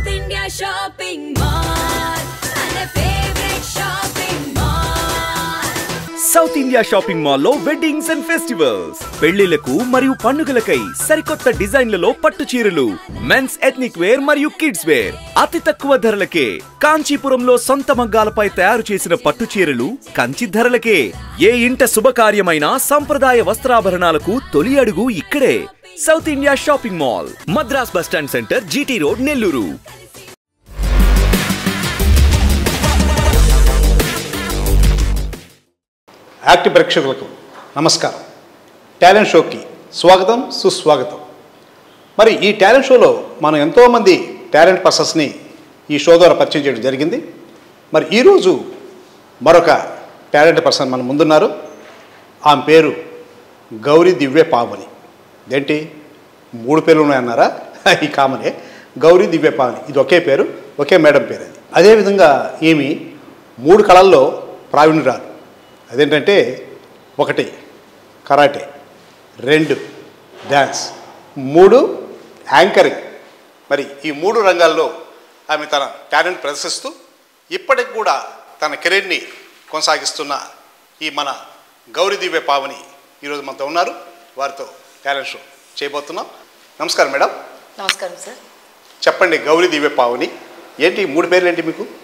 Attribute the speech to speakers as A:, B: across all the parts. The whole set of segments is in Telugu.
A: South India Shopping Mall. And a favorite shopping mall.
B: South India shopping మాల్లో వెడ్డింగ్స్ అండ్ ఫెస్టివల్స్ పెళ్లిలకు మరియు పండుగలకై సరికొత్త డిజైన్లలో పట్టు చీరలు మెన్స్ ఎథ్నిక్ వేర్ మరియు కిడ్స్ వేర్ అతి తక్కువ ధరలకే కాంచీపురంలో సొంత మగ్గాలపై తయారు చేసిన పట్టు చీరలు కంచి ధరలకే ఏ ఇంట శుభకార్యమైన సంప్రదాయ వస్త్రాభరణాలకు తొలి అడుగు ఇక్కడే South India shopping mall Madras bus stand centre GT road Nellore
C: active ప్రేక్షకులకు నమస్కారం టాలెంట్ షోకి స్వాగతం సుస్వాగతం మరి ఈ టాలెంట్ షోలో మనం ఎంతోమంది టాలెంట్ పర్సన్స్ని ఈ షో ద్వారా పరిచయం చేయడం జరిగింది మరి ఈరోజు మరొక టాలెంట్ పర్సన్ మన ముందున్నారు ఆమె పేరు గౌరీ దివ్య పావని ఏంటి మూడు పేర్లు ఉన్నాయన్నారా ఈ కామనే గౌరీ దివ్య పావని ఇది ఒకే పేరు ఒకే మేడం పేరు అది అదేవిధంగా ఈమె మూడు కళల్లో ప్రావీణ్యురాలు అదేంటంటే ఒకటి కరాటే రెండు డ్యాన్స్ మూడు యాంకరింగ్ మరి ఈ మూడు రంగాల్లో ఆమె తన టాలెంట్ ప్రదర్శిస్తూ ఇప్పటికి కూడా తన కెరీర్ని కొనసాగిస్తున్న ఈ మన గౌరీ దివ్య పావని ఈరోజు మనతో ఉన్నారు వారితో టాలెంట్ షో చేయబోతున్నాం నమస్కారం మేడం
D: నమస్కారం సార్
C: చెప్పండి గౌరీ దివ్య పావని ఏంటి ఈ మూడు పేర్లు ఏంటి మీకు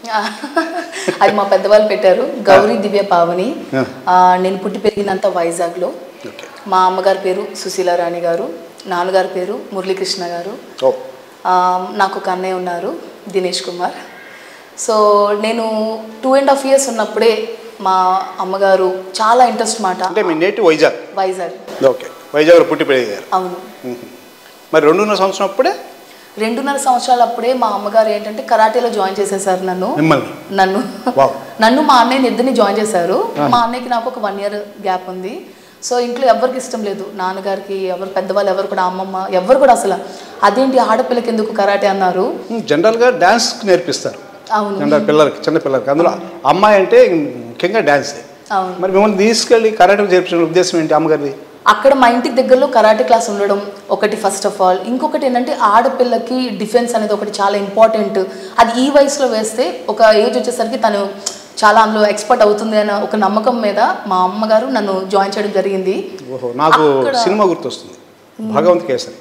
D: అది మా పెద్దవాళ్ళు పెట్టారు గౌరీ దివ్య పావని
C: ఆ.
D: ఆ, నేను పుట్టి పెరిగినంత వైజాగ్లో
C: ఓకే
D: మా అమ్మగారి పేరు సుశీల రాణి గారు నాన్నగారి పేరు మురళీకృష్ణ గారు
C: ఓ
D: ఆ, నాకు ఒక అన్నయ్య ఉన్నారు దినేష్ కుమార్ సో నేను టూ అండ్ హాఫ్ ఇయర్స్ ఉన్నప్పుడే మా అమ్మగారు చాలా ఇంట్రెస్ట్ మాట
C: అంటే మీ నేటివ్ వైజాగ్
D: వైజాగ్
C: ఓకే వైజాగ్లో పుట్టి పెరిగారు
D: అవును
C: మ్మ్. మరి రెండున్నర సంవత్సరం అప్పుడే
D: రెండున్నర సంవత్సరాలు అప్పుడే మా అమ్మగారు ఏంటంటే కరాటేలో జాయిన్ చేసేసారు నన్ను
C: మిమ్మల్ని
D: నన్ను
C: వావ్.
D: నన్ను మా అన్నయ్యని ఇద్దరిని జాయిన్ చేశారు మా అన్నయ్యకి నాకు ఒక వన్ ఇయర్ గ్యాప్ ఉంది సో ఇంట్లో ఎవరికి ఇష్టం లేదు నాన్నగారికి ఎవరు పెద్దవాళ్ళు ఎవరు కూడా అమ్మమ్మ ఎవరు కూడా అసలు అదేంటి ఆడపిల్లకి ఎందుకు కరాటే అన్నారు
C: మ్మ్. జనరల్గా డ్యాన్స్ నేర్పిస్తారు
D: అవును
C: జనరల్ పిల్లలకి చిన్న పిల్లలకి అందులో అమ్మాయి అంటే ముఖ్యంగా డ్యాన్సే
D: అవును
C: మరి మిమ్మల్ని తీసుకెళ్ళి కరాటే చేర్పించిన ఉద్దేశం ఏంటి అమ్మగారిది
D: అక్కడ మా ఇంటికి దగ్గరలో కరాటే క్లాస్ ఉండడం ఒకటి ఫస్ట్ ఆఫ్ ఆల్ ఇంకొకటి ఏంటంటే ఆడపిల్లకి డిఫెన్స్ అనేది ఒకటి చాలా ఇంపార్టెంట్ అది ఈ వయసులో వేస్తే ఒక ఏజ్ వచ్చేసరికి తను చాలా అందులో ఎక్స్పర్ట్ అవుతుంది అన్న ఒక నమ్మకం మీద మా అమ్మగారు నన్ను జాయిన్ చేయడం జరిగింది
C: ఓహో నాకు
D: అక్కడ-
C: సినిమా గుర్తొస్తుంది భగవంత్ కేసరి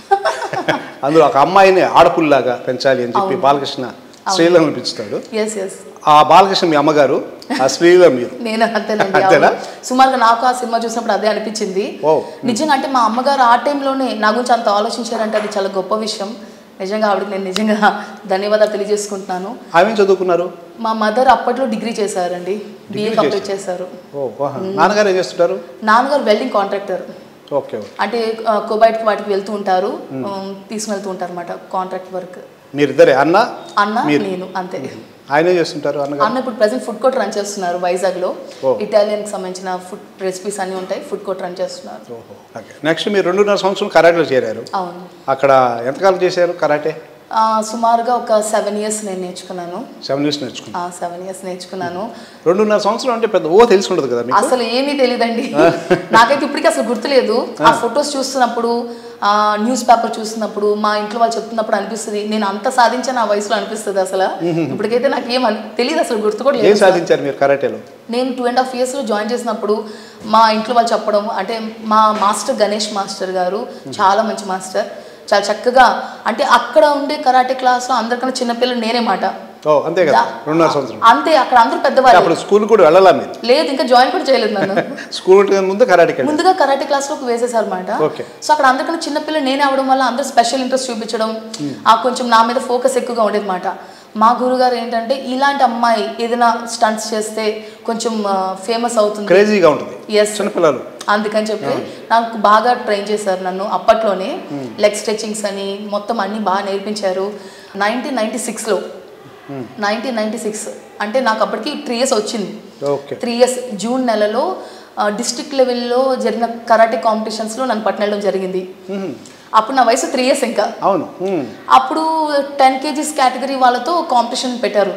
C: అందులో ఒక అమ్మాయిని ఆడపుల్లాగా పెంచాలి అని చెప్పి బాలకృష్ణ శ్రీలను పెంచుతాడు
D: ఎస్ ఎస్
C: ఆ బాలకృష్ణ మీ అమ్మగారు ఆ శ్రీల మీరు
D: నేను అంతేనండి
C: అంతేనా?
D: అవును. సుమారుగా నాకు ఆ సినిమా చూసినప్పుడు అదే అనిపించింది
C: ఓ.
D: నిజంగా అంటే మా అమ్మగారు ఆ టైంలోనే నా గురించి అంత ఆలోచించారంటే అది చాలా గొప్ప విషయం నిజంగా ఆవిడకి నేను నిజంగా ధన్యవాదాలు తెలియజేసుకుంటున్నాను
C: ఆమె ఏం చదువుకున్నారు
D: మా మదర్ అప్పట్లో డిగ్రీ చేశారండి బిఏ
C: డిగ్రీ
D: కంప్లీట్ చేశారు
C: ఓ వాహ్. నాన్నగారు ఏం చేస్తుంటారు
D: నాన్నగారు వెల్డింగ్ కాంట్రాక్టర్
C: ఓకే ఓకే
D: అంటే కోబైట్కి వాటికి వెళ్తూ ఉంటారు ఉమ్, తీసుకుని వెళ్తూ ఉంటారు అనమాట కాంట్రాక్ట్ వర్క్
C: మీరిద్దరే అన్న
D: అన్న
C: మీరు.
D: నేను అంతే
C: ఆయన ఏం చేస్తుంటారు అన్నగారు
D: అన్న ఇప్పుడు ప్రెసెంట్ ఫుడ్ కోర్ట్ రన్ చేస్తున్నారు వైజాగ్లో
C: ఓ.
D: ఇటాలియన్కి సంబంధించిన ఫుడ్ రెసిపీస్ అన్నీ ఉంటాయి ఫుడ్ కోర్ట్ రన్ చేస్తున్నారు
C: ఓహో ఓకే నెక్స్ట్ మీరు రెండున్నర సంవత్సరం కరాటేలో చేరారు
D: అవును
C: అక్కడ ఎంతకాలం చేశారు కరాటే
D: ఆ, సుమారుగా ఒక సెవెన్ ఇయర్స్ నేను నేర్చుకున్నాను
C: సెవెన్ ఇయర్స్ నేర్చుకున్నారు
D: సెవెన్ ఇయర్స్ నేర్చుకున్నాను
C: రెండున్నర సంవత్సరం అంటే పెద్ద ఓ తెలిసి ఉండదు కదా మీకు
D: అసలు ఏమీ తెలియదండి నాకైతే ఇప్పటికీ అసలు గుర్తులేదు ఆ ఫొటోస్ చూస్తున్నప్పుడు ఆ న్యూస్ పేపర్ చూస్తున్నప్పుడు మా ఇంట్లో వాళ్ళు చెప్తున్నప్పుడు అనిపిస్తుంది నేను అంత సాధించాను ఆ వయసులో అనిపిస్తుంది అసలు ఇప్పటికైతే నాకు ఏం అని- తెలియదు అసలు గుర్తు కూడా
C: ఏం
D: లేదు అసలు.
C: సాధించారు మీరు కరాటేలో
D: నేను టూ అండ్ హాఫ్ ఇయర్స్లో జాయిన్ చేసినప్పుడు మా ఇంట్లో వాళ్ళు చెప్పడం అంటే మా మాస్టర్ గణేష్ మాస్టర్ గారు చాలా మంచి మాస్టర్ చాలా చక్కగా అంటే అక్కడ ఉండే కరాటే క్లాస్లో అందరికన్నా చిన్నపిల్లలు నేనే మాట
C: ఓ అంతే కదా రెండున్నర సంవత్సరం
D: అంతే అక్కడ అందరూ పెద్దవాళ్ళు
C: అప్పుడు స్కూల్ కూడా వెళ్ళాలా మీరు
D: లేదు ఇంకా జాయిన్ కూడా చేయలేదు నన్ను
C: స్కూల్ ఉంటే ముందు కరాటేకి వెళ్ళారు
D: ముందుగా కరాటే క్లాస్లోకి వేసేసారు అనమాట
C: Okay.
D: సో అక్కడ అందరికన్నా చిన్నపిల్లలు నేనే అవడం వల్ల అందరూ స్పెషల్ ఇంట్రెస్ట్ చూపించడం ఆ కొంచెం నా మీద ఫోకస్ ఎక్కువగా ఉండేది మాట మా గురుగారు ఏంటంటే ఇలాంటి అమ్మాయి ఏదైనా స్టంట్స్ చేస్తే కొంచెం ఫేమస్ అవుతుంది
C: క్రేజీగా ఉంటుంది
D: Yes.
C: చిన్నపిల్లలు
D: అందుకని చెప్పి నాకు బాగా ట్రైన్ చేశారు నన్ను అప్పట్లోనే లెగ్ స్ట్రెచింగ్స్ అని మొత్తం అన్ని బాగా నేర్పించారు నైన్టీన్ నైన్టీ సిక్స్లో నైన్టీన్ నైన్టీ సిక్స్ అంటే నాకు అప్పటికి త్రీ ఇయర్స్ వచ్చింది
C: ఓకే
D: త్రీ ఇయర్స్ జూన్ నెలలో డిస్ట్రిక్ట్ లెవెల్లో జరిగిన కరాటే కాంపిటీషన్స్లో నన్ను పట్టణం జరిగింది అప్పుడు నా వయసు త్రీ ఇయర్స్ ఇంకా
C: అవును మ్మ్.
D: అప్పుడు టెన్ కేజీస్ కేటగిరీ వాళ్ళతో కాంపిటీషన్ పెట్టారు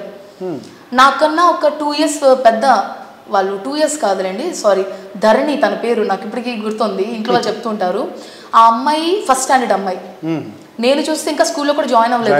D: నాకన్నా ఒక టూ ఇయర్స్ పెద్ద వాళ్ళు టూ ఇయర్స్ కాదులేండి సారీ ధరణి తన పేరు నాకు ఇప్పటికీ గుర్తుంది ఇంట్లో వాళ్ళు చెప్తుంటారు ఆ అమ్మాయి ఫస్ట్ స్టాండర్డ్ అమ్మాయి
C: మ్మ్.
D: నేను చూస్తే ఇంకా స్కూల్లో కూడా జాయిన్ అవ్వలేదు నేను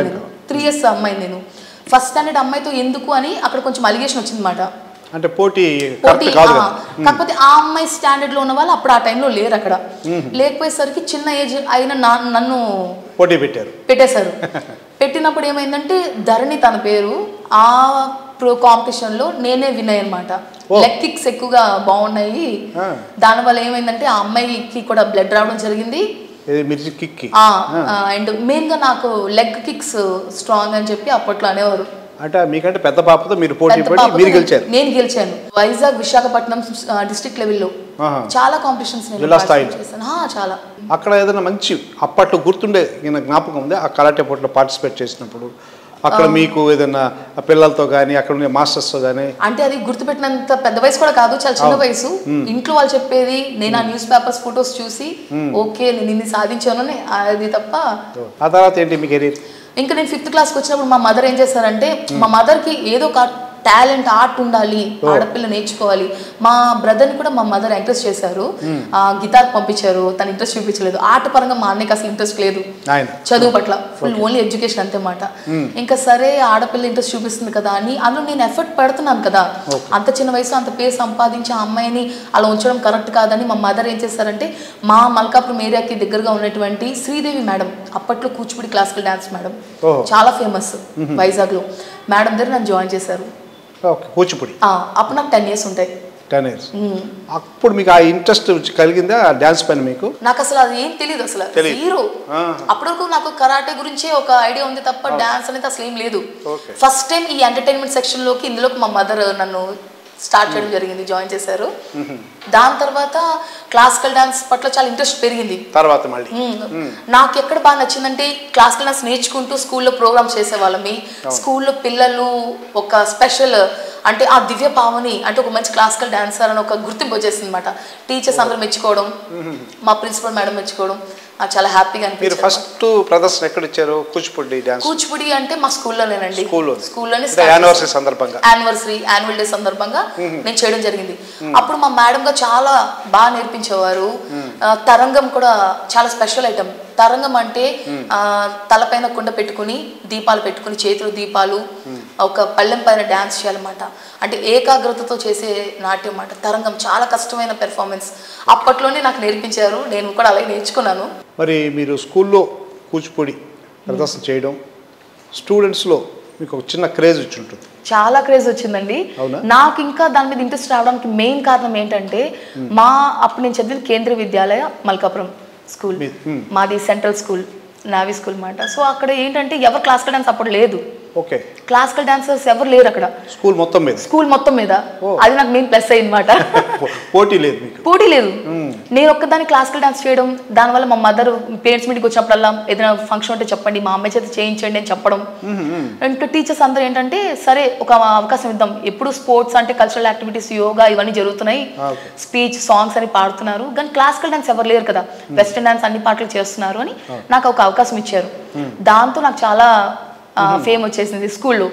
D: త్రీ ఇయర్స్ అమ్మాయి నేను ఫస్ట్ స్టాండర్డ్ అమ్మాయితో ఎందుకు అని అక్కడ కొంచెం అలిగేషన్ వచ్చిందన్నమాట
C: అంటే పోటీ
D: పోటీ
C: కరెక్ట్ కాదు
D: ఆ,
C: కదా
D: కాకపోతే ఆ అమ్మాయి స్టాండర్డ్ లో ఉన్న వాళ్ళు అప్పుడు ఆ టైంలో లేరు అక్కడ లేకపోయేసరికి చిన్న ఏజ్ అయిన నా- నన్ను
C: పోటీ పెట్టారు
D: పెట్టేశారు పెట్టినప్పుడు ఏమైందంటే ధరణి తన పేరు ఆ ప్రో కాంపిటీషన్ లో నేనే విన్ అనమాట
C: ఓ.
D: లెగ్ కిక్స్ ఎక్కువగా బాగున్నాయి
C: ఆ.
D: దానివల్ల ఏమైందంటే ఆ అమ్మాయికి కూడా బ్లడ్ రావడం జరిగింది
C: ఇది మిర్చి కిక్కి
D: అండ్ మెయిన్ గా నాకు లెగ్ కిక్స్ స్ట్రాంగ్ అని చెప్పి అప్పట్లో అనేవారు
C: అంటే మీకంటే పెద్ద పాపతో మీరు పోటీ
D: పెద్ద
C: పడి
D: పాపతో
C: మీరు
D: నేను-
C: గెలిచారు
D: నేను గెలిచాను వైజాగ్ విశాఖపట్నం డిస్ట్రిక్ట్ లెవెల్లో
C: ఆహా.
D: చాలా కాంపిటీషన్స్ నేను
C: జిల్లా
D: participate
C: స్థాయిలో?
D: చేశాను ఆ, చాలా
C: అక్కడ ఏదైనా మంచి అప్పట్లో గుర్తుండే ఈయన జ్ఞాపకం ఉంది ఆ కరాటే పోటీలో పార్టిసిపేట్ చేసినప్పుడు అక్కడ మీకు ఏదైనా ఆ పిల్లలతో కానీ అక్కడ ఉండే మాస్టర్స్తో కానీ
D: అంటే అది గుర్తుపెట్టినంత పెద్ద వయసు కూడా కాదు చాలా చిన్న వయసు ఇంట్లో వాళ్ళు చెప్పేది నేను ఆ న్యూస్ పేపర్స్ ఫొటోస్ చూసి ఓకే నేను ఇన్ని సాధించాను అని అది తప్ప
C: ఆ తర్వాత ఏంటి మీ కెరీర్
D: ఇంకా నేను ఫిఫ్త్ క్లాస్కి వచ్చినప్పుడు మా మదర్ ఏం చేశారంటే మా మదర్కి ఏదో ఒక టాలెంట్ ఆర్ట్ ఉండాలి ఆడపిల్ల నేర్చుకోవాలి మా బ్రదర్ని కూడా మా మదర్ ఎంకరేజ్ చేశారు ఆ, గిటార్ పంపించారు తను ఇంట్రెస్ట్ చూపించలేదు ఆట పరంగా మా అన్నయ్యకి అసలు ఇంట్రెస్ట్ లేదు
C: ఆయన
D: చదువు పట్ల ఫుల్ ఓన్లీ ఎడ్యుకేషన్ అంతే మాట ఇంకా సరే ఆడపిల్ల ఇంట్రెస్ట్ చూపిస్తుంది కదా అని అందులో నేను ఎఫర్ట్ పెడుతున్నాను కదా అంత చిన్న వయసు అంత పేరు సంపాదించి ఆ అమ్మాయిని అలా ఉంచడం కరెక్ట్ కాదని మా మదర్ ఏం చేశారంటే మా మల్కాపురం ఏరియాకి దగ్గరగా ఉన్నటువంటి శ్రీదేవి మేడం అప్పట్లో కూచిపూడి క్లాసికల్ డాన్స్ మేడం
C: ఓహో.
D: చాలా ఫేమస్ వైజాగ్లో మేడం దగ్గర నన్ను జాయిన్ చేశారు
C: ఓకే కూచిపూడి
D: ఆ, అప్పుడు నాకు టెన్ ఇయర్స్ ఉంటాయి
C: టెన్ ఇయర్స్
D: మ్మ్.
C: అప్పుడు మీకు ఆ ఇంట్రెస్ట్ కలిగిందా ఆ డ్యాన్స్ పైన మీకు
D: నాకు అసలు అది ఏం తెలియదు అసలు
C: తెలీదు.
D: జీరో
C: ఆహా.
D: అప్పటి వరకు నాకు కరాటే గురించి ఒక ఐడియా ఉంది తప్ప డాన్స్ అనేది అసలు ఏం లేదు
C: Okay.
D: ఫస్ట్ టైం ఈ ఎంటర్టైన్మెంట్ సెక్షన్ లోకి ఇందులోకి మా మదర్ నన్ను స్టార్ట్ చేయడం జరిగింది జాయిన్ చేశారు దాని తర్వాత క్లాసికల్ డాన్స్ పట్ల చాలా ఇంట్రెస్ట్ పెరిగింది
C: తర్వాత మళ్ళీ
D: మ్మ్. నాకు ఎక్కడ బాగా నచ్చిందంటే క్లాసికల్ డాన్స్ నేర్చుకుంటూ స్కూల్లో ప్రోగ్రామ్స్ చేసేవాళ్ళమి స్కూల్లో పిల్లలు ఒక స్పెషల్ అంటే ఆ దివ్య పావని అంటే ఒక మంచి క్లాసికల్ డాన్సర్ అని ఒక గుర్తింపు వచ్చేసింది అనమాట టీచర్స్ అందరూ మెచ్చుకోవడం మా ప్రిన్సిపల్ మేడం మెచ్చుకోవడం నాకు చాలా హ్యాపీగా
C: మీరు
D: అనిపించింది
C: ఫస్ట్ ప్రదర్శన ఎక్కడ ఇచ్చారు కూచిపూడి డ్యాన్స్
D: కూచిపూడి అంటే మా స్కూల్లోనేనండి
C: స్కూల్లో
D: స్కూల్లోనే
C: అంటే యానివర్సరీ సందర్భంగా
D: యానివర్సరీ యాన్యువల్ డే సందర్భంగా నేను చేయడం జరిగింది అప్పుడు మా మేడం గా చాలా బాగా నేర్పించేవారు ఆ, తరంగం కూడా చాలా స్పెషల్ ఐటమ్ తరంగం అంటే ఆ, తలపైన కుండ పెట్టుకుని దీపాలు పెట్టుకుని చేతులు దీపాలు ఒక పళ్ళెం పైన డ్యాన్స్ చేయాలన్నమాట అంటే ఏకాగ్రతతో చేసే నాట్యం అన్నమాట తరంగం చాలా కష్టమైన పెర్ఫార్మెన్స్ అప్పట్లోనే నాకు నేర్పించారు నేను కూడా అలాగే నేర్చుకున్నాను
C: మరి మీరు స్కూల్లో కూచిపూడి ప్రదర్శన చేయడం స్టూడెంట్స్లో మీకు ఒక చిన్న క్రేజ్ వచ్చి ఉంటుంది
D: చాలా క్రేజ్ వచ్చిందండి
C: అవునా?
D: నాకు ఇంకా దాని మీద ఇంట్రెస్ట్ రావడానికి మెయిన్ కారణం ఏంటంటే మా అప్పుడు నేను చదివిన కేంద్రీయ విద్యాలయ మల్కాపురం స్కూల్
C: మీ- మ్మ్.
D: మాది సెంట్రల్ స్కూల్ నావీ స్కూల్ మాట సో అక్కడ ఏంటంటే ఎవరు క్లాసికల్ డాన్స్ అప్పుడు లేదు
C: ఓకే
D: క్లాసికల్ డాన్సర్స్ ఎవరు లేరు అక్కడ
C: స్కూల్ మొత్తం మీద
D: స్కూల్ మొత్తం మీద
C: ఓ.
D: అది నాకు మెయిన్ ప్లస్ అయ్యిందన్నమాట
C: పో- పోటీ లేదు మీకు
D: పోటీ లేదు నేను ఒక్కదాన్ని క్లాసికల్ డాన్స్ చేయడం దానివల్ల మా మదర్ పేరెంట్స్ మీటింగ్ వచ్చినప్పుడల్లా ఏదైనా ఫంక్షన్ ఉంటే చెప్పండి మా అమ్మాయి చేత చేయించండి అని చెప్పడం ఇంకా టీచర్స్ అందరూ ఏంటంటే సరే ఒక అవకాశం ఇద్దాం ఎప్పుడు స్పోర్ట్స్ అంటే కల్చరల్ యాక్టివిటీస్ యోగా ఇవన్నీ జరుగుతున్నాయి
C: ఆ, okay.
D: స్పీచ్ సాంగ్స్ అని పాడుతున్నారు కానీ క్లాసికల్ డాన్స్ ఎవరు లేరు కదా వెస్టర్న్ డాన్స్ అన్ని పాటలు చేస్తున్నారు అని నాకు ఒక అవకాశం ఇచ్చారు దాంతో నాకు చాలా ఫేమ్ వచ్చేసింది స్కూల్లో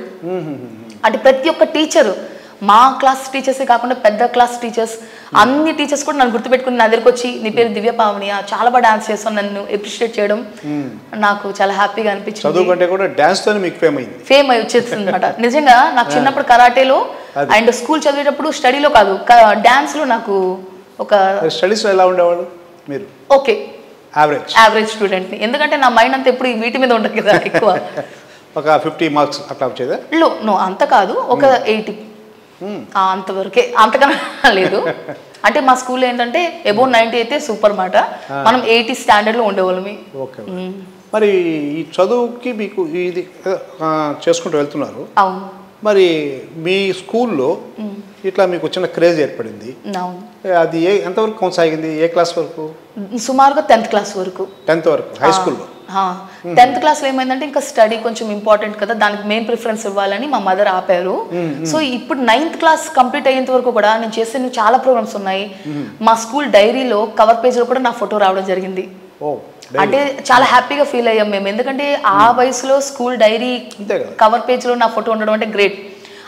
D: అంటే ప్రతి ఒక్క టీచర్ మా క్లాస్ టీచర్సే కాకుండా పెద్ద క్లాస్ టీచర్స్ అన్ని టీచర్స్ కూడా నన్ను గుర్తుపెట్టుకుని నా దగ్గరికి వచ్చి నీ పేరు దివ్య పావని ఆ, చాలా బాగా డాన్స్ చేస్తాను నన్ను అప్రిషియేట్ చేయడం నాకు చాలా హ్యాపీగా
C: చదువు
D: అనిపించింది
C: కంటే కూడా డ్యాన్స్తోనే మీకు ఫేమ్ అయింది
D: ఫేమ్ అయి వచ్చేస్తుంది అనమాట నిజంగా నాకు చిన్నప్పుడు కరాటేలో
C: అది.
D: అండ్ స్కూల్ చదివేటప్పుడు స్టడీలో కాదు డాన్స్ లో నాకు ఒక
C: మరి స్టడీస్లో ఎలా ఉండేవాళ్ళు మీరు
D: ఓకే
C: యావరేజ్
D: యావరేజ్ స్టూడెంట్ని ఎందుకంటే నా మైండ్ అంతా ఎప్పుడు ఈ వీటి మీద ఉండదు కదా ఎక్కువ
C: ఒక ఫిఫ్టీ మార్క్స్ అట్లా వచ్చేదా
D: లో నో అంత కాదు ఒక ఎయిటీ అంతవరకే అంతకన్నా లేదు అంటే మా స్కూల్ ఏంటంటే ఎబో నైంటీ అయితే సూపర్ మాట మనం ఎయిటీ స్టాండర్డ్లో ఉండేవాళ్ళమి
C: ఓకే మరి ఈ చదువుకి మీకు ఇది ఆ, చేసుకుంటూ వెళ్తున్నారు
D: అవును
C: మరి మీ స్కూల్లో ఇట్లా మీకు చిన్న క్రేజ్ ఏర్పడింది
D: అవును
C: అది ఏ ఎంతవరకు కొనసాగింది ఏ క్లాస్ వరకు
D: సుమారుగా టెన్త్ క్లాస్ వరకు
C: టెన్త్ వరకు హై స్కూల్లో
D: టెన్త్ క్లాస్లో ఏమైందంటే ఇంకా స్టడీ కొంచెం ఇంపార్టెంట్ కదా దానికి మెయిన్ ప్రిఫరెన్స్ ఇవ్వాలని మా మదర్ ఆపారు సో ఇప్పుడు నైన్త్ క్లాస్ కంప్లీట్ అయ్యేంత వరకు కూడా నేను చేసిన చాలా ప్రోగ్రామ్స్ ఉన్నాయి మా స్కూల్ డైరీలో కవర్ పేజ్లో కూడా నా ఫోటో రావడం జరిగింది
C: ఓ
D: అంటే చాలా హ్యాపీగా ఫీల్ అయ్యాం మేము ఎందుకంటే ఆ వయసులో స్కూల్ డైరీ
C: అంతే కదా.
D: కవర్ పేజ్లో నా ఫోటో ఉండడం అంటే గ్రేట్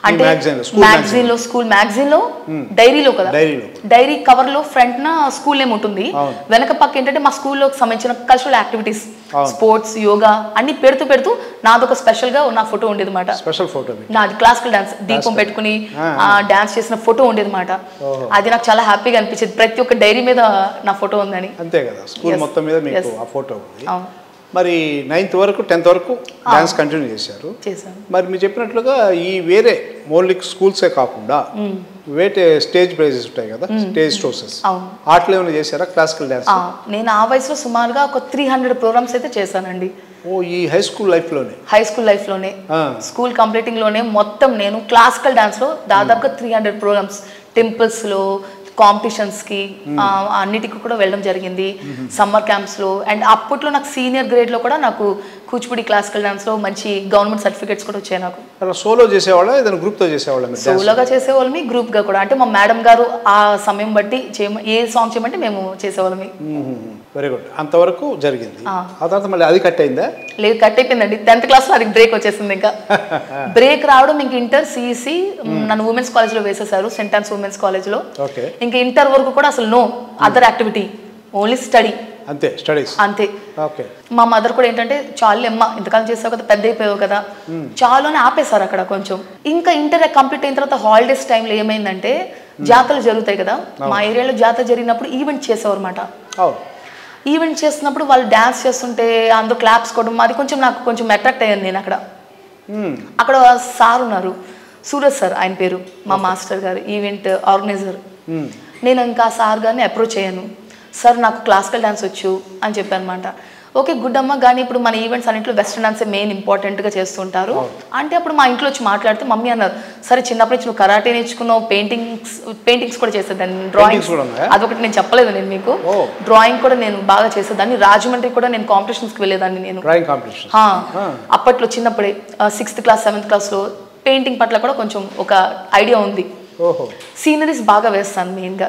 D: అంటే
C: magazine లో, school
D: మ్యాగజైన్ లో స్కూల్ మ్యాగజైన్ లో డైరీలో కదా
C: డైరీలో.
D: డైరీ కవర్ లో ఫ్రంట్ న స్కూల్ నేమ్ ఉంటుంది
C: అవును.
D: వెనక పక్క ఏంటంటే మా స్కూల్లో సంబంధించిన కల్చరల్ యాక్టివిటీస్
C: అవును.
D: స్పోర్ట్స్ యోగా అన్ని పెడుతూ పెడుతూ నాదొక స్పెషల్ గా నా ఫోటో ఉండేది మాట
C: స్పెషల్ ఫోటో
D: నాది క్లాసికల్ డాన్స్ దీపం పెట్టుకుని
C: ఆ,
D: డాన్స్ చేసిన ఫోటో ఉండేది మాట
C: ఓహో.
D: అది నాకు చాలా హ్యాపీగా అనిపించింది ప్రతి ఒక్క డైరీ మీద నా ఫోటో ఉందని
C: అంతే కదా స్కూల్
D: Yes.
C: మొత్తం మీద మీకు
D: Yes.
C: ఆ ఫోటో ఉంది
D: అవును
C: మరి నైన్త్ వరకు టెన్త్ వరకు డాన్స్ కంటిన్యూ చేశారు
D: చేశాను
C: మరి మీరు చెప్పినట్లుగా ఈ వేరే ఓన్లీ స్కూల్సే కాకుండా వేరే స్టేజ్ ప్రైజెస్ ఉంటాయి కదా స్టేజ్ షోసెస్
D: అవును.
C: ఆటలు ఏమైనా చేశారా క్లాసికల్ డాన్స్
D: ఆ, నేను ఆ వయసులో సుమారుగా ఒక త్రీ హండ్రెడ్ ప్రోగ్రామ్స్ అయితే చేశానండి
C: ఓ ఈ హై స్కూల్ లైఫ్లోనే
D: హై స్కూల్ లైఫ్లోనే
C: ఆ.
D: స్కూల్ కంప్లీటింగ్ లోనే మొత్తం నేను క్లాసికల్ డాన్స్ లో దాదాపుగా త్రీ హండ్రెడ్ ప్రోగ్రామ్స్ టెంపుల్స్ లో కాంపిటీషన్స్ కి ఆ, అన్నిటికి కూడా వెళ్ళడం జరిగింది సమ్మర్ క్యాంప్స్ లో అండ్ అప్పట్లో నాకు సీనియర్ గ్రేడ్ లో కూడా నాకు కూచిపూడి క్లాసికల్ డాన్స్ లో మంచి గవర్నమెంట్ సర్టిఫికేట్స్ కూడా వచ్చాయి నాకు
C: అలా సోలో చేసేవాళ్ళ ఏదైనా గ్రూప్తో చేసేవాళ్ళ మీరు డాన్స్
D: సోలోగా చేసేవాళ్ళమి గ్రూప్ గా కూడా అంటే మా మేడం గారు ఆ సమయం బట్టి చేయమ ఏ సాంగ్ చేయమంటే మేము చేసేవాళ్ళమి
C: వెరీ గుడ్ అంతవరకు జరిగింది
D: ఆ.
C: ఆ తర్వాత మళ్ళీ అది కట్ అయిందా
D: లేదు కట్ అయిపోయిందండి టెన్త్ క్లాస్ లో అది బ్రేక్ వచ్చేసింది ఇంకా బ్రేక్ రావడం ఇంక ఇంటర్ సిఈసి నన్ను ఉమెన్స్ కాలేజ్ లో వేసేసారు సెంట్ ఆన్స్ ఉమెన్స్ కాలేజ్ లో
C: ఓకే
D: ఇంకా ఇంటర్ వరకు కూడా అసలు no other activity only study
C: అంతే స్టడీస్
D: అంతే
C: ఓకే
D: మా మదర్ కూడా ఏంటంటే చాలు అమ్మ ఇంతకాలం చేసావు కదా పెద్ద అయిపోయావు కదా చాలు అని ఆపేశారు అక్కడ కొంచెం ఇంకా ఇంటర్ కంప్లీట్ అయిన తర్వాత హాలిడేస్ టైంలో ఏమైందంటే జాతరలు జరుగుతాయి కదా మా ఏరియాలో జాతర జరిగినప్పుడు ఈవెంట్ చేసేవారు అనమాట
C: అవును
D: ఈవెంట్ చేస్తున్నప్పుడు వాళ్ళు డ్యాన్స్ చేస్తుంటే అందరూ క్లాప్స్ కొట్టడం అది కొంచెం నాకు కొంచెం అట్రాక్ట్ అయ్యాను నేను అక్కడ
C: మ్మ్.
D: అక్కడ సార్ ఉన్నారు సూరజ్ సార్ ఆయన పేరు మా మాస్టర్ గారు ఈవెంట్ ఆర్గనైజర్
C: మ్మ్.
D: నేను ఇంకా ఆ సార్ గారిని అప్రోచ్ అయ్యాను సార్ నాకు క్లాసికల్ డాన్స్ వచ్చు అని చెప్పాను అనమాట ఓకే గుడ్ అమ్మ కానీ ఇప్పుడు మన ఈవెంట్స్ అన్నింటిలో వెస్ట్రన్ డాన్సే మెయిన్ ఇంపార్టెంట్గా చేస్తుంటారు అంటే అప్పుడు మా ఇంట్లో వచ్చి మాట్లాడితే మమ్మీ అన్నారు సరే చిన్నప్పటి నుంచి నువ్వు కరాటే నేర్చుకున్నావు పెయింటింగ్స్ పెయింటింగ్స్ కూడా చేసేదాన్ని
C: Paintings
D: డ్రాయింగ్స్
C: కూడా ఉన్నాయా?
D: అదొకటి నేను చెప్పలేదు నేను మీకు
C: ఓ.
D: డ్రాయింగ్ కూడా నేను బాగా చేసేదాన్ని రాజమండ్రి కూడా నేను కాంపిటీషన్స్కి వెళ్ళేదాన్ని నేను
C: డ్రాయింగ్ కాంపిటీషన్
D: హా,
C: ఆ.
D: అప్పట్లో చిన్నప్పుడే సిక్స్త్ క్లాస్ సెవెంత్ క్లాస్లో పెయింటింగ్ పట్ల కూడా కొంచెం ఒక ఐడియా ఉంది
C: ఓహో
D: సీనరీస్ బాగా వేస్తాను మెయిన్గా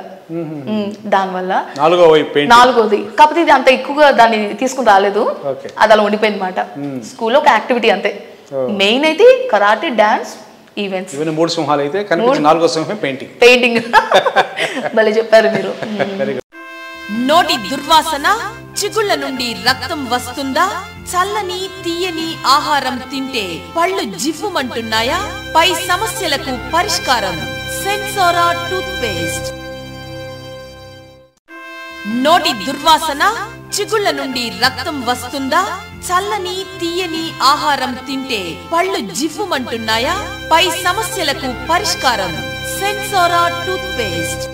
D: దానివల్ల
C: నాలుగో వైపు పెయింట్
D: నాలుగోది కాకపోతే ఇది అంత ఎక్కువగా దాన్ని తీసుకుని రాలేదు
C: Okay.
D: అది అలా ఉండిపోయింది అనమాట స్కూల్లో ఒక యాక్టివిటీ అంతే మెయిన్ అయితే కరాటే డాన్స్ ఈవెంట్స్
C: ఇవన్నీ మూడు సింహాలు అయితే కనిపించే నాలుగో సింహం పెయింటింగ్
D: పెయింటింగ్ భలే చెప్పారు మీరు
E: నోటి దుర్వాసన చిగుళ్ళ నుండి రక్తం వస్తుందా చల్లని తీయని ఆహారం తింటే పళ్ళు జివ్వుమంటున్నాయా పై సమస్యలకు పరిష్కారం సెన్సోరా టూత్ పేస్ట్ నోటి దుర్వాసన చిగుళ్ళ నుండి రక్తం వస్తుందా చల్లని తీయని ఆహారం తింటే పళ్ళు జివ్వుమంటున్నాయా పై సమస్యలకు పరిష్కారం సెన్సోరా టూత్ పేస్ట్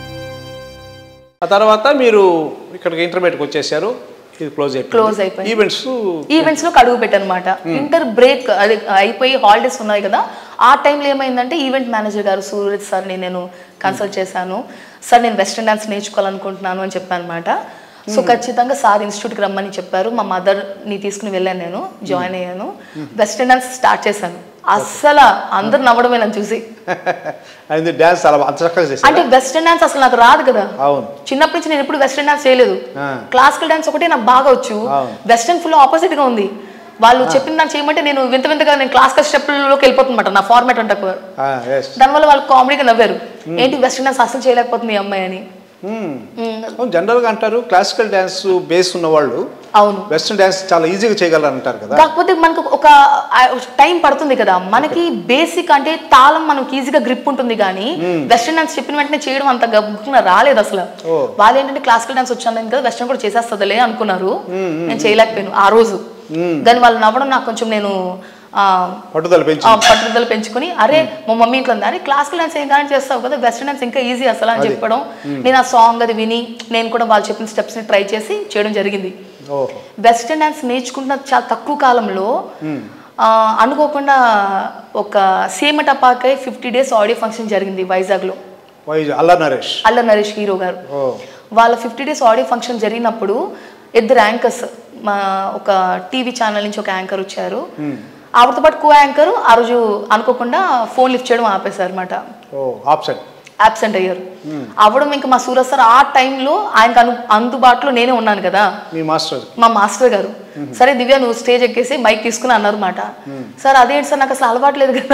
C: ఆ తర్వాత మీరు ఇక్కడికి ఇంటర్మీడియట్కి వచ్చేసారు ఇది క్లోజ్ అయిపోయింది
D: Close అయిపోయింది.
C: ఈవెంట్స్
D: ఈవెంట్స్ లో అడుగు పెట్టనమాట ఇంటర్ బ్రేక్ అది అయిపోయి హాలిడేస్ ఉన్నాయి కదా ఆ టైంలో ఏమైందంటే ఈవెంట్ మేనేజర్ గారు సూరజ్ సార్ని నేను కన్సల్ట్ చేశాను సార్ నేను వెస్ట్రన్ డాన్స్ నేర్చుకోవాలనుకుంటున్నాను అని చెప్పాను అనమాట సో ఖచ్చితంగా సార్ ఇన్స్టిట్యూట్కి రమ్మని చెప్పారు మా మదర్ని తీసుకుని వెళ్ళాను నేను జాయిన్ అయ్యాను వెస్ట్రన్ డాన్స్ స్టార్ట్ చేశాను అస్సలు అందరు నవ్వడమే నన్ను చూసి
C: అది డ్యాన్స్ చాలా అంత చక్కగా చేశారు
D: అంటే వెస్ట్రన్ డాన్స్ అసలు నాకు రాదు కదా
C: అవును
D: చిన్నప్పటి నుంచి నేను ఎప్పుడు వెస్ట్రన్ డాన్స్ చేయలేదు
C: ఆ.
D: క్లాసికల్ డాన్స్ ఒకటే నాకు బాగా వచ్చు
C: అవును.
D: వెస్ట్రన్ ఫుల్ ఆపోజిట్ గా ఉంది వాళ్ళు చెప్పిన దాన్ని చేయమంటే నేను వింత వింతగా నేను క్లాసికల్ స్టెప్లోకి వెళ్ళిపోతున్నమాట నా ఫార్మాట్ అంటే
C: ఎస్
D: దానివల్ల వాళ్ళు కామెడీగా నవ్వారు ఏంటి వెస్ట్రన్ డాన్స్ అసలు చేయలేకపోతుంది ఈ అమ్మాయి అని మ్మ్.
C: అవును జనరల్గా అంటారు క్లాసికల్ డ్యాన్స్ బేస్ ఉన్న వాళ్ళు
D: అవును
C: వెస్ట్రన్ డ్యాన్స్ చాలా ఈజీగా చేయగలరు అంటారు కదా
D: కాకపోతే మనకు ఒక టైం పడుతుంది కదా మనకి బేసిక్ అంటే తాళం మనకి ఈజీగా గ్రిప్ ఉంటుంది కానీ వెస్ట్రన్ డాన్స్ చెప్పిన వెంటనే చేయడం అంత గబుక్కున రాలేదు అసలు
C: ఓ.
D: వాళ్ళు ఏంటంటే క్లాసికల్ డాన్స్ వచ్చాను కదా వెస్ట్రన్ కూడా చేసేస్తుందిలే అనుకున్నారు నేను చేయలేకపోయాను ఆ రోజు కానీ వాళ్ళు నవ్వడం నాకు కొంచెం నేను ఆ,
C: పట్టుదల పెంచి
D: ఆ, పట్టుదల పెంచుకుని అరే మా మమ్మీ ఇంట్లో ఉంది అరే క్లాసికల్ డాన్స్ ఏం కానీ చేస్తావు కదా వెస్ట్రన్ డాన్స్ ఇంకా ఈజీ అసలు అని
C: అది.
D: చెప్పడం నేను ఆ సాంగ్ అది విని నేను కూడా వాళ్ళు చెప్పిన స్టెప్స్ని ట్రై చేసి చేయడం జరిగింది
C: ఓహో
D: వెస్ట్రన్ డాన్స్ నేర్చుకుంటున్న చాలా తక్కువ కాలంలో ఆ, అనుకోకుండా ఒక Seema Tapakai fifty days audio function జరిగింది వైజాగ్లో
C: వైజ్ అల్లా నరేష్
D: అల్ల నరేష్ హీరో గారు
C: ఓ
D: వాళ్ళ ఫిఫ్టీ డేస్ ఆడియో ఫంక్షన్ జరిగినప్పుడు ఇద్దరు యాంకర్స్ మా ఒక టీవీ ఛానల్ నుంచి ఒక యాంకర్ వచ్చారు ఆవిడతో పాటు కో యాంకర్ ఆ రోజు అనుకోకుండా ఫోన్ లిఫ్ట్ చేయడం ఆపేశారు అనమాట
C: ఓ ఆప్షన్
D: అబ్సెంట్ అయ్యారు అవ్వడం ఇంకా మా సూరజ్ సార్ ఆ టైంలో ఆయనకు అను అందుబాటులో నేనే ఉన్నాను కదా
C: మీ మాస్టర్
D: మా మాస్టర్ గారు సరే దివ్య నువ్వు స్టేజ్ ఎక్కేసి మైక్ తీసుకుని అన్నారు మాట సార్ అదేంటి సార్ నాకు అసలు అలవాట్లేదు కదా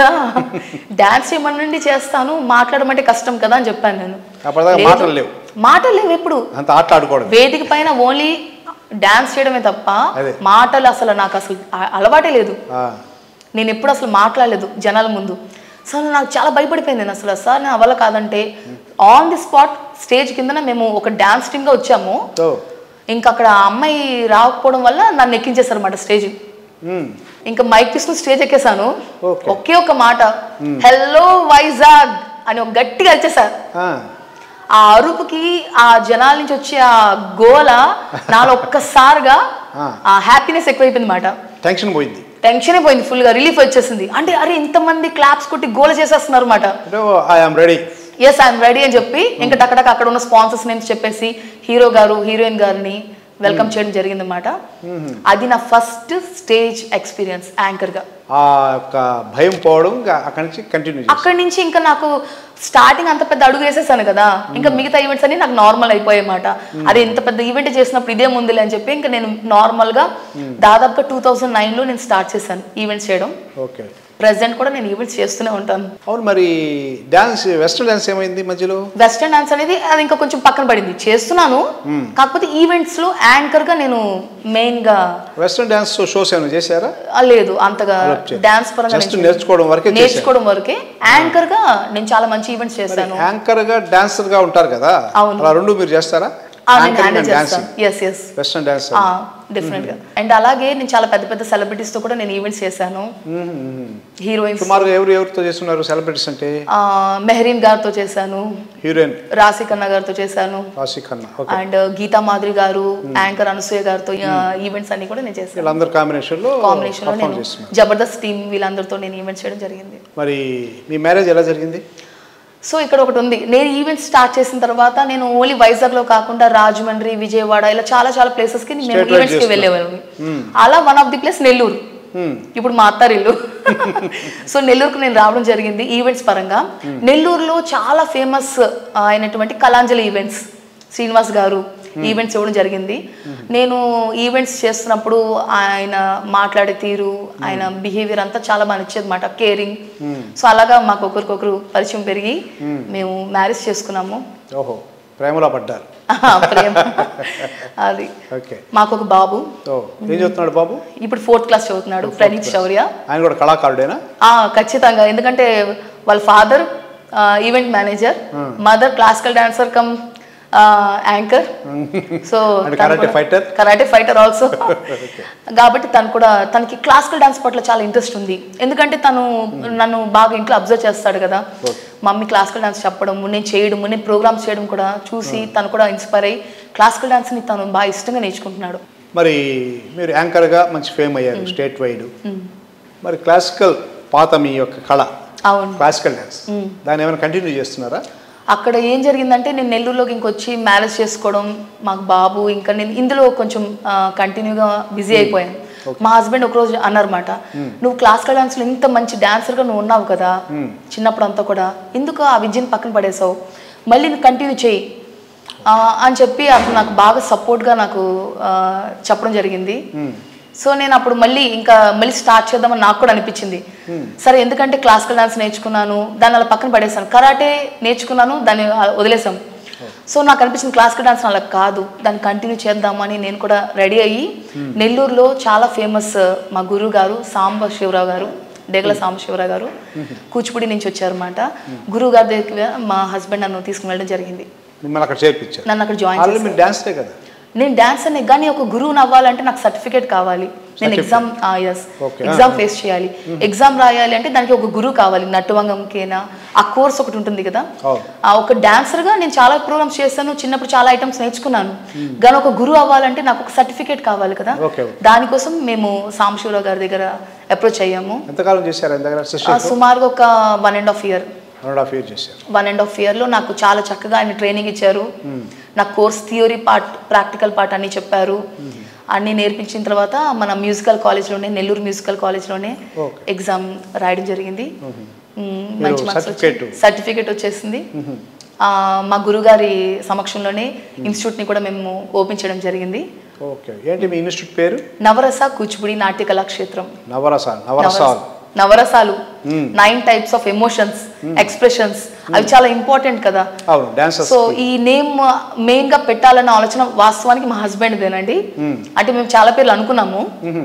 D: డాన్స్ చేయమనండి చేస్తాను మాట్లాడమంటే కష్టం కదా అని చెప్పాను నేను
C: అప్పటిదాకా
D: లేదు.
C: మాటలు లేవు.
D: మాటలు లేవు ఎప్పుడు
C: అంత ఆట ఆడుకోవడం
D: వేదిక పైన ఓన్లీ డాన్స్ చేయడమే తప్ప
C: అదే.
D: మాటలు అసలు నాకు అసలు అ- అలవాటే లేదు
C: ఆ,
D: నేను ఎప్పుడు అసలు మాట్లాడలేదు జనాల ముందు సార్ నాకు చాలా భయపడిపోయింది నేను అసలు సార్ నా వల్ల కాదంటే ఆన్ ది స్పాట్ స్టేజ్ కిందన మేము ఒక డాన్స్ టీమ్గా వచ్చాము
C: ఓ
D: ఇంకా అక్కడ ఆ అమ్మాయి రాకపోవడం వల్ల నన్ను ఎక్కించేశారు అనమాట స్టేజ్
C: ఉమ్,
D: ఇంకా మైక్ తీసుకుని స్టేజ్ ఎక్కేసాను
C: Okay.
D: ఒకే ఒక మాట హెల్లో వైజాగ్ అని ఒక గట్టిగా వచ్చేసారు
C: ఆ,
D: ఆ అరుపుకి ఆ జనాల నుంచి వచ్చే ఆ గోల నాలో ఒక్కసారిగా
C: ఆ.
D: ఆ హ్యాపీనెస్ ఎక్కువైపోయింది మాట
C: టెన్షన్ పోయింది
D: టెన్షన్ పోయింది full గా రిలీఫ్ వచ్చేసింది అంటే అరే ఇంతమంది క్లాప్స్ కొట్టి గోల చేసేస్తున్నారు అనమాట
C: అంటే I'm ready
D: yes I'm ready అని చెప్పి ఇంకా టక్కడక్క అక్కడ ఉన్న స్పాన్సర్స్ నేమ్స్ చెప్పేసి హీరో గారు హీరోయిన్ గారిని వెల్కమ్ చేయడం జరిగింది అనమాట అది నా ఫస్ట్ స్టేజ్ ఎక్స్పీరియన్స్ యాంకర్ గా
C: ఆ యొక్క భయం పోవడం ఇంకా అక్కడి నుంచి కంటిన్యూ చేసి
D: అక్కడి నుంచి ఇంకా నాకు స్టార్టింగ్ అంత పెద్ద అడుగు వేసేసాను కదా ఇంకా మిగతా ఈవెంట్స్ అన్ని నాకు నార్మల్ అయిపోయామాట అది ఇంత పెద్ద ఈవెంట్ చేసినప్పుడు ఇదే ముందులే అని చెప్పి ఇంకా నేను నార్మల్ గా దాదాపుగా టూ థౌజండ్ నైన్ లో నేను స్టార్ట్ చేశాను ఈవెంట్స్ చేయడం
C: ఓకే
D: ప్రెసెంట్ కూడా నేను ఈవెంట్స్ చేస్తూనే ఉంటాను
C: అవును మరి డ్యాన్స్ వెస్ట్రన్ డ్యాన్స్ ఏమైంది మధ్యలో
D: వెస్టర్న్ డాన్స్ అనేది అది ఇంకా కొంచెం పక్కన పడింది చేస్తున్నాను కాకపోతే ఈవెంట్స్ లో యాంకర్ గా నేను మెయిన్ గా
C: వెస్ట్రన్ డ్యాన్స్ షోస్ ఏమైనా చేశారా
D: ఆ, లేదు అంతగా
C: Develop చేయలేదు.
D: డాన్స్ పరంగా
C: Just
D: నేను చేయలేదు.
C: నేర్చుకోవడం వరకే చేశారు.
D: నేర్చుకోవడం వరకే యాంకర్ గా నేను చాలా మంచి ఈవెంట్స్ చేశాను
C: యాంకర్ గా డాన్సర్ గా ఉంటారు కదా
D: అవును.
C: అలా రెండు మీరు చేస్తారా
D: ఆ, నేను
C: యాంకరింగ్
D: హ్యాండిల్
C: అండ్
D: చేస్తాను
C: dancing
D: yes yes
C: western dance
D: definite గా అండ్ అలాగే నేను చాలా పెద్ద పెద్ద సెలబ్రిటీస్ తో కూడా నేను ఈవెంట్స్ చేశాను హీరోయిన్స్
C: సుమారుగా ఎవరు ఎవరితో చేస్తున్నారు సెలబ్రిటీస్ అంటే
D: మెహరీన్ గారితో చేశాను
C: హీరోయిన్
D: రాశి ఖన్నా గారితో చేశాను
C: రాశి ఖన్నా ఓకే
D: అండ్ గీతా మాధురి గారు యాంకర్ అనసూయ గారితో ఈవెంట్స్ అన్ని కూడా నేను చేశాను
C: వీళ్ళందరూ కాంబినేషన్ లో
D: కాంబినేషన్ లో
C: పర్ఫామ్
D: నేను
C: చేస్తున్నారు
D: జబర్దస్త్ టీమ్ వీళ్ళందరితో నేను ఈవెంట్స్ చేయడం జరిగింది
C: మరి మీ మ్యారేజ్ ఎలా జరిగింది
D: సో ఇక్కడ ఒకటి ఉంది నేను ఈవెంట్స్ స్టార్ట్ చేసిన తర్వాత నేను ఓన్లీ వైజాగ్ లో కాకుండా రాజమండ్రి విజయవాడ ఇలా చాలా చాలా ప్లేసెస్ కి మేము
C: State wide
D: ఈవెంట్స్ కి
C: చేస్తున్నారు.
D: వెళ్ళేవాళ్ళం అలా one of the place Nellore ఇప్పుడు మా అత్తారిల్లు సో నెల్లూరుకు నేను రావడం జరిగింది ఈవెంట్స్ పరంగా నెల్లూరులో చాలా ఫేమస్ అయినటువంటి కళాంజలి ఈవెంట్స్ శ్రీనివాస్ గారు ఈవెంట్స్ ఇవ్వడం జరిగింది నేను ఈవెంట్స్ చేస్తున్నప్పుడు ఆయన మాట్లాడే తీరు ఆయన బిహేవియర్ అంతా చాలా బాగా నచ్చేది అనమాట కేరింగ్ సో అలాగా మాకు ఒకరికొకరు పరిచయం పెరిగి మేము మ్యారేజ్ చేసుకున్నాము
C: ఓహో ప్రేమలో పడ్డారు
D: ప్రేమ అది
C: ఓకే
D: మాకు ఒక బాబు
C: ఓ ఏం చెప్తున్నాడు బాబు
D: ఇప్పుడు ఫోర్త్ క్లాస్ చదువుతున్నాడు ప్రణీత్ శౌర్య
C: ఆయన కూడా కళాకారుడేనా
D: ఆ, ఖచ్చితంగా ఎందుకంటే వాళ్ళ father event manager mother classical dancer cum anchor so
C: And karate fighter?
D: Karate fighter also కాబట్టి తను కూడా తనకి క్లాసికల్ డాన్స్ పట్ల చాలా ఇంట్రెస్ట్ ఉంది ఎందుకంటే తను నన్ను బాగా ఇంట్లో అబ్జర్వ్ చేస్తాడు కదా మమ్మీ క్లాసికల్ డాన్స్ చెప్పడము నేను చేయడము నేను ప్రోగ్రామ్స్ చేయడం కూడా చూసి తను కూడా ఇన్స్పైర్ అయ్యి క్లాసికల్ డాన్స్ని తను బాగా ఇష్టంగా నేర్చుకుంటున్నాడు
C: మరి మీరు యాంకర్గా మంచి ఫేమ్ అయ్యారు స్టేట్ వైడ్ మరి క్లాసికల్ పాత మీ యొక్క కళ
D: అవును
C: క్లాసికల్ డ్యాన్స్ దాన్ని ఏమైనా కంటిన్యూ చేస్తున్నారా
D: అక్కడ ఏం జరిగిందంటే నేను నెల్లూరులోకి ఇంకొచ్చి మ్యారేజ్ చేసుకోవడం మాకు బాబు ఇంకా నేను ఇందులో కొంచెం కంటిన్యూగా బిజీ అయిపోయాను మా హస్బెండ్ ఒకరోజు అన్నారన్నమాట నువ్వు క్లాసికల్ డాన్స్లో ఇంత మంచి డాన్సర్గా నువ్వు ఉన్నావు కదా చిన్నప్పుడు అంతా కూడా ఎందుకు ఆ విద్యను పక్కన పడేసావు మళ్ళీ నువ్వు కంటిన్యూ చేయి ఆ, అని చెప్పి అప్పుడు నాకు బాగా సపోర్ట్గా నాకు ఆ, చెప్పడం జరిగింది సో నేను అప్పుడు మళ్ళీ ఇంకా మళ్ళీ స్టార్ట్ చేద్దామని నాకు కూడా అనిపించింది సరే ఎందుకంటే క్లాసికల్ డాన్స్ నేర్చుకున్నాను దాన్ని అలా పక్కన పడేసాను కరాటే నేర్చుకున్నాను దాన్ని ఆ, వదిలేసాం సో నాకు అనిపించింది క్లాసికల్ డాన్స్ అలా కాదు దాన్ని కంటిన్యూ చేద్దామని నేను కూడా రెడీ అయ్యి నెల్లూరులో చాలా ఫేమస్ మా గురువు గారు సాంబ శివరావు గారు డేగల సాంబశివరావు గారు కూచిపూడి నుంచి వచ్చారన్నమాట గురువు గారి దగ్గర మా హస్బెండ్ నన్ను తీసుకుని వెళ్ళడం జరిగింది
C: మిమ్మల్ని అక్కడ చేర్పించారు
D: నన్ను అక్కడ జాయిన్
C: ఆల్రెడీ
D: చేశారు
C: మీరు డాన్స్లే కదా
D: నేను డాన్స్ అనే కానీ ఒక గురువుని అవ్వాలంటే నాకు సర్టిఫికేట్ కావాలి నేను exam yes
C: Okay.
D: Exam face చేయాలి ఎగ్జామ్ రాయాలి అంటే దానికి ఒక గురువు కావాలి నట్టువంగంకేనా ఆ కోర్స్ ఒకటి ఉంటుంది కదా
C: అవును.
D: ఆ ఒక dancer గా నేను చాలా ప్రోగ్రామ్స్ చేశాను చిన్నప్పుడు చాలా ఐటమ్స్ నేర్చుకున్నాను కానీ ఒక గురువు అవ్వాలంటే నాకు ఒక సర్టిఫికేట్ కావాలి కదా
C: Okay, okay.
D: దానికోసం మేము సాంబశివరావు గారి దగ్గర అప్రోచ్ అయ్యాము
C: ఎంతకాలం చేశారు ఎంత దగ్గర
D: ఆ,
C: సిస్టర్
D: సుమారుగా ఒక one and half year
C: one and half year చేశారు
D: వన్ అండ్ హాఫ్ ఇయర్లో నాకు చాలా చక్కగా ఆయన ట్రైనింగ్ ఇచ్చారు నాకు course theory part practical part అన్ని చెప్పారు అన్ని నేర్పించిన తర్వాత మన మ్యూజికల్ కాలేజ్లోనే నెల్లూరు మ్యూజికల్ కాలేజ్లోనే
C: Okay.
D: ఎగ్జామ్ రాయడం జరిగింది మ్మ్, మంచి మార్క్స్
C: certificate?
D: సర్టిఫికేట్ వచ్చేసింది ఆ, మా గురుగారి సమక్షంలోనే ఇన్స్టిట్యూట్ని కూడా మేము ఓపెన్ చేయడం జరిగింది
C: ఓకే ఏంటి మీ ఇన్స్టిట్యూట్ పేరు
D: నవరస కూచిపూడి నాట్య కళాక్షేత్రం
C: నవరసాలు నవరసాలు
D: నవరసాలు nine types of emotions expressions అవి చాలా ఇంపార్టెంట్ కదా
C: అవును డాన్సర్స్
D: సో ఈ నేమ్ మెయిన్ గా పెట్టాలన్న ఆలోచన వాస్తవానికి మా హస్బెండ్ దేనండి అంటే మేము చాలా పేర్లు అనుకున్నాము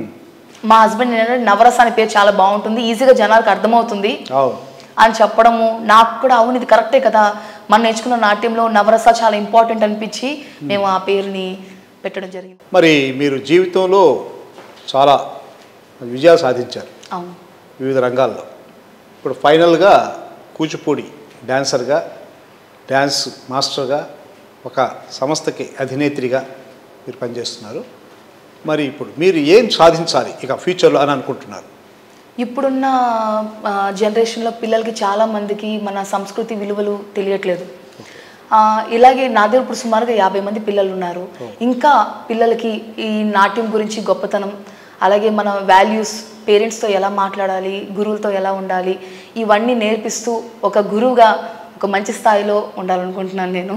D: మా హస్బెండ్ ఏంటంటే నవరస అనే పేరు చాలా బాగుంటుంది ఈజీగా జనాలకు అర్థమవుతుంది
C: అవును
D: అని చెప్పడము నాకు కూడా అవును ఇది కరెక్టే కదా మనం నేర్చుకున్న నాట్యంలో నవరస చాలా ఇంపార్టెంట్ అనిపించి మేము ఆ పేరుని పెట్టడం జరిగింది
C: మరి మీరు జీవితంలో చాలా విజయాలు సాధించారు
D: అవును
C: వివిధ రంగాల్లో ఇప్పుడు ఫైనల్గా కూచిపూడి డాన్సర్గా డ్యాన్స్ మాస్టర్గా ఒక సంస్థకి అధినేత్రిగా మీరు పనిచేస్తున్నారు మరి ఇప్పుడు మీరు ఏం సాధించాలి ఇక ఫ్యూచర్లో అని అనుకుంటున్నారు
D: ఇప్పుడున్న ఆ, జనరేషన్లో పిల్లలకి చాలా మందికి మన సంస్కృతి విలువలు తెలియట్లేదు ఆ, ఇలాగే నా దగ్గర ఇప్పుడు సుమారుగా యాభై మంది పిల్లలు ఉన్నారు ఇంకా పిల్లలకి ఈ నాట్యం గురించి గొప్పతనం అలాగే మన వాల్యూస్ పేరెంట్స్తో ఎలా మాట్లాడాలి గురువులతో ఎలా ఉండాలి ఇవన్నీ నేర్పిస్తూ ఒక గురువుగా ఒక మంచి స్థాయిలో ఉండాలనుకుంటున్నాను నేను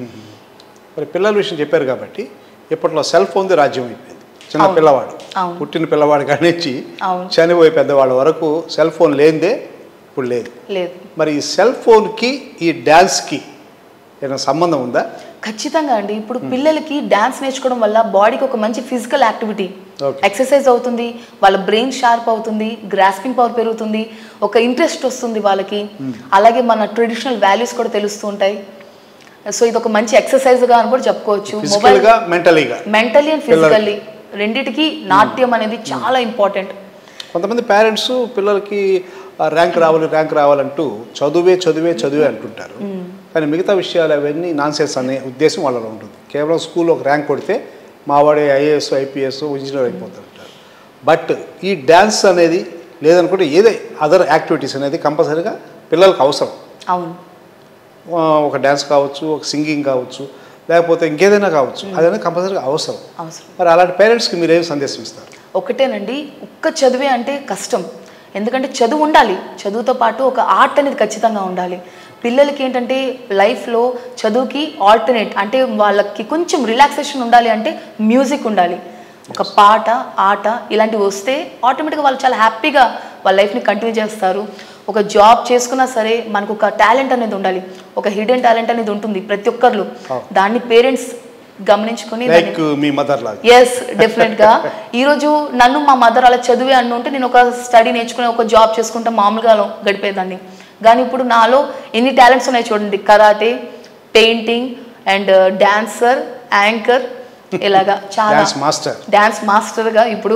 C: మరి పిల్లల విషయం చెప్పారు కాబట్టి ఇప్పట్లో సెల్ ఫోన్ది రాజ్యం అయిపోయింది చిన్న
D: అవును.
C: పిల్లవాడు
D: అవును.
C: పుట్టిన పిల్లవాడు కానించి
D: అవును.
C: చనిపోయే పెద్దవాళ్ళ వరకు సెల్ ఫోన్ లేనిదే ఇప్పుడు లేదు
D: లేదు
C: మరి ఈ సెల్ ఫోన్కి ఈ డ్యాన్స్కి ఏమైనా సంబంధం ఉందా
D: ఖచ్చితంగా అండి ఇప్పుడు పిల్లలకి డాన్స్ నేర్చుకోవడం వల్ల బాడీకి ఒక మంచి ఫిజికల్ యాక్టివిటీ
C: Okay.
D: ఎక్సర్సైజ్ అవుతుంది వాళ్ళ బ్రెయిన్ షార్ప్ అవుతుంది గ్రాస్పింగ్ పవర్ పెరుగుతుంది ఒక ఇంట్రెస్ట్ వస్తుంది వాళ్ళకి అలాగే మన ట్రెడిషనల్ వాల్యూస్ కూడా తెలుస్తూ ఉంటాయి సో ఇది ఒక మంచి ఎక్సర్సైజ్ గా అని కూడా చెప్పుకోవచ్చు
C: ఫిజికల్గా మెంటలీగా
D: మెంటలీ అండ్ ఫిజికల్లీ రెండిటికి నాట్యం అనేది చాలా ఇంపార్టెంట్
C: కొంతమంది పేరెంట్స్ పిల్లలకి ర్యాంక్ రావాలి ర్యాంక్ రావాలంటూ చదువే చదువే చదువే అంటుంటారు కానీ మిగతా విషయాలు అవన్నీ నాన్సెన్స్ అనే ఉద్దేశం వాళ్ళలో ఉంటుంది కేవలం స్కూల్లో ఒక ర్యాంక్ కొడితే మావాడే ఐఏఎస్ ఐపీఎస్ ఇంజనీర్ అయిపోతుంటారు బట్ ఈ డ్యాన్స్ అనేది లేదనుకుంటే ఏదే అదర్ యాక్టివిటీస్ అనేది కంపల్సరీగా పిల్లలకు అవసరం
D: అవును
C: ఆ, ఒక డ్యాన్స్ కావచ్చు ఒక సింగింగ్ కావచ్చు లేకపోతే ఇంకేదైనా కావచ్చు అదైనా కంపల్సరీగా అవసరం
D: అవసరం
C: మరి అలాంటి పేరెంట్స్కి మీరు ఏం సందేశం ఇస్తారు
D: ఒకటేనండి ఒక్క చదివే అంటే కష్టం ఎందుకంటే చదువు ఉండాలి చదువుతో పాటు ఒక ఆర్ట్ అనేది ఖచ్చితంగా ఉండాలి పిల్లలకి ఏంటంటే లైఫ్లో చదువుకి ఆల్టర్నేట్ అంటే వాళ్ళకి కొంచెం రిలాక్సేషన్ ఉండాలి అంటే మ్యూజిక్ ఉండాలి ఒక పాట ఆట ఇలాంటివి వస్తే ఆటోమేటిక్గా వాళ్ళు చాలా హ్యాపీగా వాళ్ళ లైఫ్ని కంటిన్యూ చేస్తారు ఒక జాబ్ చేసుకున్నా సరే మనకు ఒక టాలెంట్ అనేది ఉండాలి ఒక హిడెన్ టాలెంట్ అనేది ఉంటుంది ప్రతి ఒక్కరిలో దాన్ని పేరెంట్స్ గమనించుకొని దాన్ని
C: లైక్ మీ మదర్ లాగా
D: ఎస్ డెఫినెట్ గా ఈ రోజు నన్ను మా మదర్ అలా చదివే అన్ను ఉంటే నేను ఒక స్టడీ నేర్చుకుని ఒక జాబ్ చేసుకుంటా మామూలుగా గడిపేదాన్ని కానీ ఇప్పుడు నాలో ఎన్ని టాలెంట్స్ ఉన్నాయి చూడండి karate painting and dancer anchor ఇలాగా చాలా
C: డాన్స్ మాస్టర్
D: డాన్స్ మాస్టర్గా ఇప్పుడు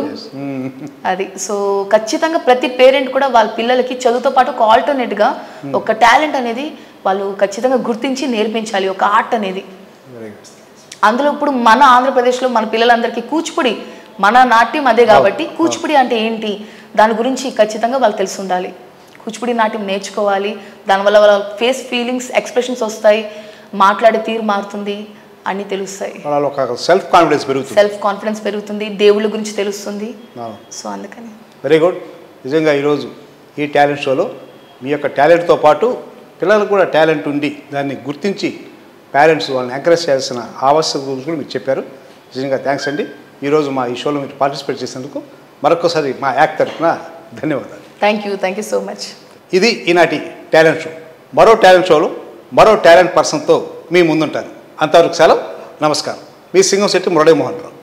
D: అది సో ఖచ్చితంగా ప్రతి పేరెంట్ కూడా వాళ్ళ పిల్లలకి చదువుతో పాటు ఒక ఆల్టర్నేట్గా ఒక టాలెంట్ అనేది వాళ్ళు ఖచ్చితంగా గుర్తించి నేర్పించాలి ఒక ఆర్ట్ అనేది
C: వెరీ గుడ్
D: అందులో ఇప్పుడు మన ఆంధ్రప్రదేశ్లో మన పిల్లలందరికీ కూచిపూడి మన నాట్యం అదే కాబట్టి కూచిపూడి అంటే ఏంటి దాని గురించి ఖచ్చితంగా వాళ్ళు తెలిసి ఉండాలి కూచిపూడి నాట్యం నేర్చుకోవాలి దానివల్ల వాళ్ళ ఫేస్ ఫీలింగ్స్ ఎక్స్ప్రెషన్స్ వస్తాయి మాట్లాడే తీరు మారుతుంది అన్నీ తెలుస్తాయి
C: వాళ్ళలో ఒక సెల్ఫ్ కాన్ఫిడెన్స్ పెరుగుతుంది
D: సెల్ఫ్ కాన్ఫిడెన్స్ పెరుగుతుంది దేవుళ్ళ గురించి తెలుస్తుంది
C: అవును.
D: సో అందుకని
C: వెరీ గుడ్ నిజంగా ఈరోజు ఈ టాలెంట్ షోలో మీ యొక్క టాలెంట్తో పాటు పిల్లలకు కూడా టాలెంట్ ఉండి దాన్ని గుర్తించి పేరెంట్స్ వాళ్ళని ఎంకరేజ్ చేయాల్సిన ఆవశ్యకత గురించి కూడా మీరు చెప్పారు నిజంగా థ్యాంక్స్ అండి ఈరోజు మా ఈ షోలో మీరు పార్టిసిపేట్ చేసినందుకు మరొకసారి మా యాక్ట్ తరఫున ధన్యవాదాలు
D: thank you thank you so much
C: ఇది ఈనాటి టాలెంట్ షో మరో టాలెంట్ షోలో మరో టాలెంట్ పర్సన్తో మీ ముందుంటాను అంతవరకు సెలవు నమస్కారం మీ సింగం శెట్టి మురళీమోహన్ రావు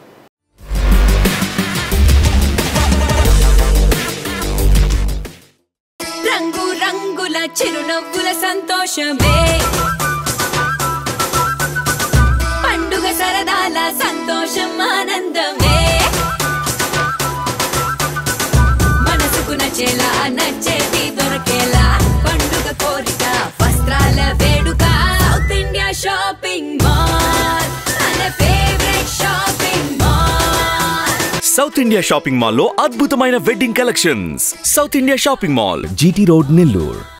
A: రంగు రంగుల చిరునవ్వుల సంతోషమే పండుగ సరదాల సంతోషం ఆనందమే మనసుకు నచ్చేలా నచ్చేది దొరకేలా పండుగ కోరిక వస్త్రాల వేడుక సౌత్ ఇండియా షాపింగ్ మాల్ మన favourite shopping mall
B: South India shopping mall లో అద్భుతమైన wedding collections South India shopping mall GT road Nellore